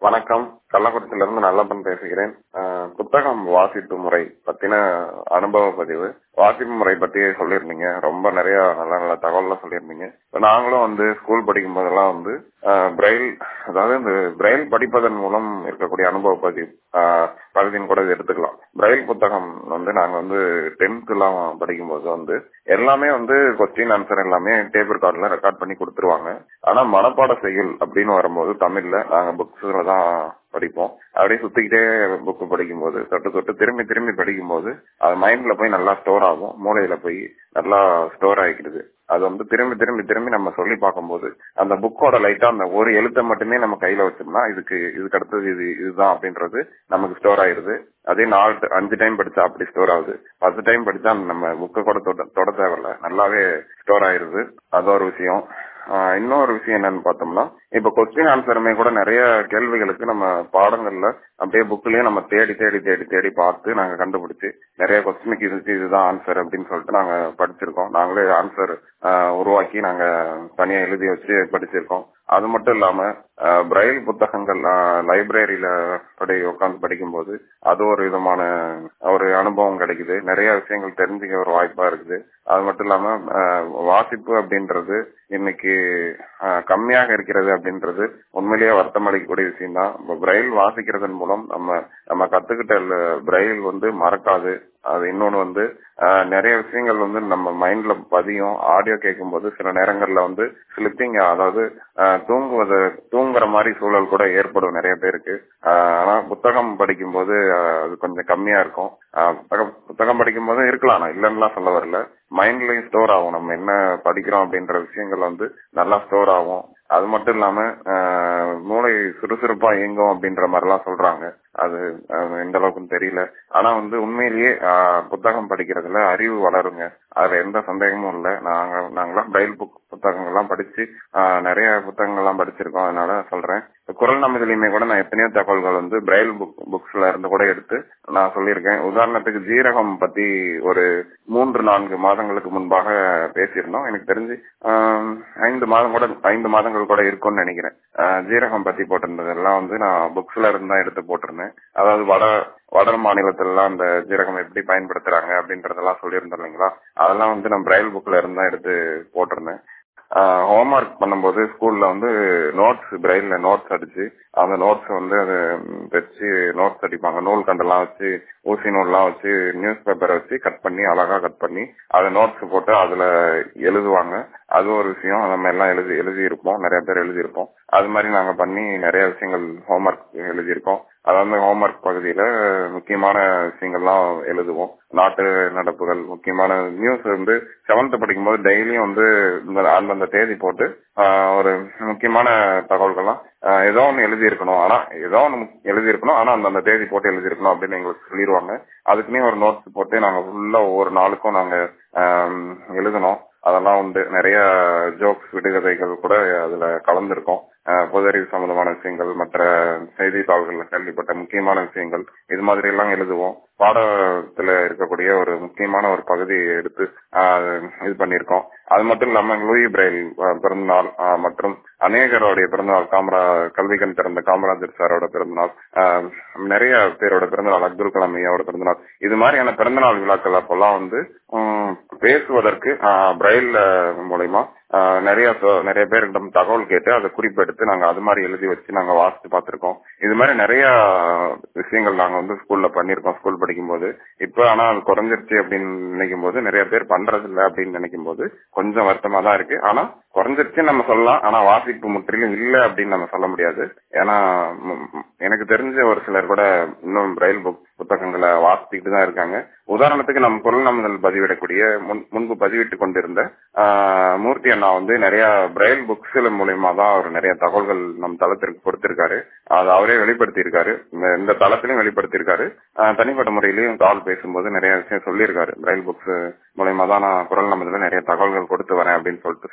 வணக்கம் கள்ளக்குறிச்சியில இருந்து நல்லப்பன் பேசுகிறேன் அஹ், புத்தகம் வாசிப்பு முறை பத்தின அனுபவ பதிவு வாசிப்பு முறை பத்தி சொல்லியிருந்தீங்க ரொம்ப நிறைய நல்ல நல்ல தகவல்லாம் சொல்லியிருந்தீங்க இப்ப நாங்களும் வந்து ஸ்கூல் படிக்கும் போதெல்லாம் வந்து அஹ், பிரெயில் அதாவது இந்த பிரெயில் படிப்பதன் மூலம் இருக்கக்கூடிய அனுபவ பதிவு அஹ், பகுதின்னு கூட இதை எடுத்துக்கலாம் பிரெயில் புத்தகம் வந்து நாங்க வந்து டென்த் எல்லாம் படிக்கும் போது வந்து எல்லாமே வந்து கொஸ்டின் ஆன்சர் எல்லாமே டேபிள் கார்டுல ரெக்கார்ட் பண்ணி கொடுத்துருவாங்க ஆனா மனப்பாட செய்யுள் அப்படின்னு வரும்போது தமிழ்ல நாங்க புக்ஸ்ல தான் படிப்போம் அப்படியே சுத்திக்கிட்டே புக் படிக்கும்போது தொட்டு தொட்டு திரும்பி திரும்பி படிக்கும்போது அது மைண்ட்ல போய் நல்லா ஸ்டோர் ஆகும் மூளையில போய் நல்லா ஸ்டோர் ஆகிக்கிடுது அது வந்து திரும்பி திரும்பி திரும்பி நம்ம சொல்லி பார்க்கும்போது அந்த புக்கோட லைட்டா அந்த ஒரு எழுத்தை மட்டுமே நம்ம கையில வச்சோம்னா இதுக்கு இதுக்கு அடுத்தது இது இதுதான் அப்படின்றது நமக்கு ஸ்டோர் ஆயிருது அதே நாலு ட- அஞ்சு டைம் படிச்சா அப்படி ஸ்டோர் ஆகுது பத்து டைம் படிச்சா நம்ம புக்கை கூட தொட தொட தேவையில்ல நல்லாவே ஸ்டோர் ஆயிருது அது ஒரு விஷயம் ஆஹ் இன்னொரு விஷயம் என்னன்னு பார்த்தோம்னா இப்ப கொஸ்டின் ஆன்சருமே கூட நிறைய கேள்விகளுக்கு நம்ம பாடங்கள்ல அப்படியே புக்லயே நம்ம தேடி தேடி தேடி தேடி பார்த்து நாங்க கண்டுபிடிச்சு நிறைய கொஸ்டினுக்கு இதுக்கு இதுதான் ஆன்சர் அப்படின்னு சொல்லிட்டு நாங்க படிச்சிருக்கோம் நாங்களே ஆன்சர் உருவாக்கி நாங்க தனியா எழுதி வச்சு படிச்சிருக்கோம் அது மட்டும் இல்லாம ஆஹ் பிரைல் புத்தகங்கள் லைப்ரரியில படி உட்காந்து படிக்கும்போது அது ஒரு விதமான ஒரு அனுபவம் கிடைக்குது நிறைய விஷயங்கள் தெரிஞ்சுக்க ஒரு வாய்ப்பா இருக்குது அது மட்டும் இல்லாம ஆஹ் வாசிப்பு அப்படின்றது இன்னைக்கு ஆஹ் கம்மியாக இருக்கிறது அப்படின்றது உண்மையிலேயே வருத்தம் அளிக்கக்கூடிய விஷயம் தான் பிரைல் வாசிக்கிறதன் மூலம் நம்ம நம்ம கத்துக்கிட்ட பிரைல் வந்து மறக்காது அது இன்னொன்னு வந்து ஆஹ் நிறைய விஷயங்கள் வந்து நம்ம மைண்ட்ல பதியும் ஆடியோ கேட்கும்போது சில நேரங்கள்ல வந்து ஸ்லிப்பிங் அதாவது ஆஹ் தூங்குவது தூங்குற மாதிரி சூழல் கூட ஏற்படும் நிறைய பேருக்கு ஆஹ் ஆனா புத்தகம் படிக்கும்போது ஆஹ் அது கொஞ்சம் கம்மியா இருக்கும் ஆஹ் புத்தகம் புத்தகம் படிக்கும்போது இருக்கலாம் நான் இல்லைன்னுலாம் சொல்ல வரல மைண்ட்லயும் ஸ்டோர் ஆகும் நம்ம என்ன படிக்கிறோம் அப்படின்ற விஷயங்கள் வந்து நல்லா ஸ்டோர் ஆகும் அது மட்டும் இல்லாம ஆஹ் மூளை சுறுசுறுப்பா இயங்கும் அப்படின்ற மாதிரிலாம் சொல்றாங்க அது அது எந்த அளவுக்குன்னு தெரியல ஆனா வந்து உண்மையிலேயே ஆஹ் புத்தகம் படிக்கிறதுல அறிவு வளருங்க அதுல எந்த சந்தேகமும் இல்லை நாங்க நாங்களாம் பிரைல் புக் புத்தகங்கள்லாம் படிச்சு ஆஹ் நிறைய புத்தகங்கள்லாம் படிச்சிருக்கோம் அதனால சொல்றேன் இப்ப குரல் நமதிலையுமே கூட நான் எத்தனையோ தகவல்கள் வந்து பிரைல் புக் புக்ஸ்ல இருந்து கூட எடுத்து நான் சொல்லியிருக்கேன் உதாரணத்துக்கு ஜீரகம் பத்தி ஒரு மூன்று நான்கு மாதங்களுக்கு முன்பாக பேசியிருந்தோம் எனக்கு தெரிஞ்சு ஆஹ் ஐந்து மாதம் கூட ஐந்து மாதங்கள் கூட இருக்கும்னு நினைக்கிறேன் ஆஹ் ஜீரகம் பத்தி போட்டிருந்ததெல்லாம் வந்து நான் புக்ஸ்ல இருந்து தான் எடுத்து போட்டிருந்தேன் அதாவது வட வட மாநிலத்துல எல்லாம் அந்த ஜீரகம் எப்படி பயன்படுத்துறாங்க அப்படின்றதெல்லாம் சொல்லியிருந்தோம் இல்லைங்களா அதெல்லாம் வந்து நான் பிரைல் புக்ல இருந்து தான் எடுத்து போட்டிருந்தேன் ஹோம்ஒர்க் பண்ணும்போது ஸ்கூல்ல வந்து நோட்ஸ் பிரெயின்ல நோட்ஸ் அடிச்சு அந்த நோட்ஸ் வந்து அது வச்சு நோட்ஸ் அடிப்பாங்க நூல் கண்டெல்லாம் வச்சு ஊசி நூல்லாம் வச்சு நியூஸ் பேப்பரை வச்சு கட் பண்ணி அழகா கட் பண்ணி அதை நோட்ஸ் போட்டு அதுல எழுதுவாங்க அது ஒரு விஷயம் நம்ம எல்லாம் எழுதி எழுதி இருப்போம் நிறைய பேர் எழுதி இருப்போம் அது மாதிரி நாங்க பண்ணி நிறைய விஷயங்கள் ஹோம்ஒர்க் எழுதியிருக்கோம் அதாவது ஹோம்ஒர்க் பகுதியில முக்கியமான விஷயங்கள்லாம் எழுதுவோம் நாட்டு நடப்புகள் முக்கியமான நியூஸ் வந்து செவன்த் படிக்கும்போது டெய்லியும் வந்து இந்த அந்தந்த தேதி போட்டு ஆஹ், ஒரு முக்கியமான தகவல்கள்லாம் ஆஹ், ஏதோ ஒன்று எழுதி இருக்கணும் ஆனா ஏதோ ஒன்று எழுதி இருக்கணும் ஆனா அந்தந்த தேதி போட்டு எழுதி இருக்கணும் அப்படின்னு எங்களுக்கு சொல்லிடுவாங்க அதுக்குன்னே ஒரு நோட்ஸ் போட்டு நாங்க ஃபுல்லா ஒவ்வொரு நாளுக்கும் நாங்க ஆம், எழுதணும் அதெல்லாம் உண்டு நிறைய ஜோக்ஸ் விடுகதைகள் கூட அதுல கலந்திருக்கும் ஆஹ் பொது அறிவு சம்பந்தமான விஷயங்கள் மற்ற செய்தித்தாள்கள்ல கேள்விப்பட்ட முக்கியமான விஷயங்கள் இது மாதிரி எல்லாம் எழுதுவோம் பாடத்துல இருக்கக்கூடிய ஒரு முக்கியமான ஒரு பகுதியை எடுத்து ஆஹ் இது பண்ணியிருக்கோம் அது மட்டும் இல்லாம லூயி பிரைல் ஆஹ் பிறந்தநாள் ஆஹ் மற்றும் அநேகருடைய பிறந்தநாள் காமரா கல்விகண் பிறந்த காமராஜர் சாரோட பிறந்தநாள் ஆஹ் நிறைய பேரோட பிறந்தநாள் அப்துல் கலாம் ஐயாவோட பிறந்தநாள் இது மாதிரியான பிறந்தநாள் விழாக்கள் அப்பெல்லாம் வந்து உம், பேசுவதற்கு ஆஹ் பிரைல் மூலயமா ஆஹ் நிறைய சொ- நிறைய பேர்கிட்ட தகவல் கேட்டு அதை குறிப்பெடுத்து நாங்க அது மாதிரி எழுதி வச்சு நாங்க வாசித்து பார்த்திருக்கோம் இது மாதிரி நிறைய விஷயங்கள் நாங்க வந்து ஸ்கூல்ல பண்ணிருக்கோம் ஸ்கூல் படிக்கும்போது இப்ப ஆனா அது குறைஞ்சிருச்சு அப்படின்னு நினைக்கும் போது நிறைய பேர் பண்றது இல்ல அப்படின்னு நினைக்கும் போது கொஞ்சம் வருத்தமா தான் இருக்கு ஆனா குறைஞ்சிருச்சுன்னு நம்ம சொல்லலாம் ஆனா வாசிப்பு முற்றிலும் இல்ல அப்படின்னு நம்ம சொல்ல முடியாது ஏன்னா ம், ம், எனக்கு தெரிஞ்ச ஒரு சிலர் கூட இன்னும் பிரைல் புக் புத்தகங்களை வாசிச்சுக்கிட்டு தான் இருக்காங்க உதாரணத்துக்கு நம்ம பொருள் நம்புதல் பதிவிடக்கூடிய முன்- முன்பு பதிவிட்டு கொண்டிருந்த ஆஹ், மூர்த்தி அண்ணா வந்து நிறைய பிரைல் புக்ஸ் மூலியமா தான் அவர் நிறைய தகவல்கள் நம் தளத்திற்கு கொடுத்திருக்காரு அது அவரே வெளிப்படுத்தியிருக்காரு இந்த- இந்த தளத்திலையும் வெளிப்படுத்தியிருக்காரு ஆஹ், தனிப்பட்ட முறையிலையும் கால் பேசும்போது நிறைய விஷயம் சொல்லியிருக்காரு பிரைல் புக்ஸ் மூலயமா தான் நான் குரல் நம்பதுல நிறைய தகவல்கள் கொடுத்து வரேன் அப்படின்னு சொல்லிட்டு சொல்லியிருக்காரு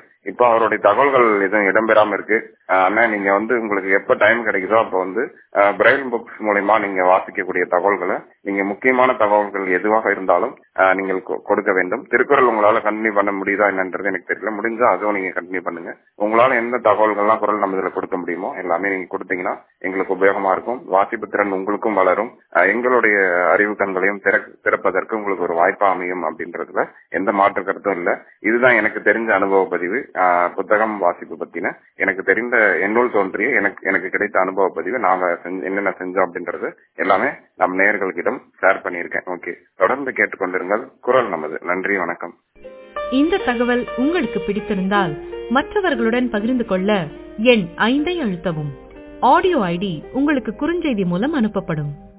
இப்போ அவருடைய தகவல்கள் எதுவும் இடம்பெறாம இருக்கு ஆஹ் அண்ணா நீங்க வந்து உங்களுக்கு எப்ப டைம் கிடைக்குதோ அப்ப வந்து பிரைல் புக்ஸ் மூலயமா நீங்க வாசிக்கக்கூடிய தகவல்களை நீங்க முக்கியமான தகவல்கள் எதுவாக இருந்தாலும் ஆஹ் நீங்கள் கொ- கொடுக்க வேண்டும் திருக்குறள் உங்களால கண்டினியூ பண்ண முடியுதா என்னன்றது எனக்கு தெரியல முடிஞ்சா அதுவும் நீங்க கண்டினியூ பண்ணுங்க உங்களால எந்த தகவல்கள்லாம் குரல் நம்ம இதுல கொடுக்க முடியுமோ எல்லாமே நீங்க கொடுத்தீங்கன்னா எங்களுக்கு உபயோகமா இருக்கும் வாசிப்பு திறன் உங்களுக்கும் வளரும் ஆஹ் எங்களுடைய அறிவு கண்களையும் திற- திறப்பதற்கு உங்களுக்கு ஒரு வாய்ப்பா அமையும் அப்படின்றதுல எந்த மாற்று கருத்தும் இல்ல இதுதான் எனக்கு தெரிஞ்ச அனுபவ பதிவு ஆஹ் புத்தகம் வாசிப்பு பத்தின எனக்கு தெரிந்த எண்ணூல் தோன்றிய எனக்கு எனக்கு கிடைத்த அனுபவ பதிவு நாங்க செஞ்ச- என்னென்ன செஞ்சோம் அப்படின்றது எல்லாமே நம் நேயர்களுக்கிடம் ஷேர் பண்ணியிருக்கேன் ஓகே தொடர்ந்து கேட்டுக்கொண்டிருங்கள் குரல் நமது நன்றி வணக்கம் இந்த தகவல் உங்களுக்கு பிடித்திருந்தால் மற்றவர்களுடன் பகிர்ந்து கொள்ள எண் ஐந்தை அழுத்தவும் ஆடியோ ஐடி உங்களுக்கு குறுஞ்செய்தி மூலம் அனுப்பப்படும்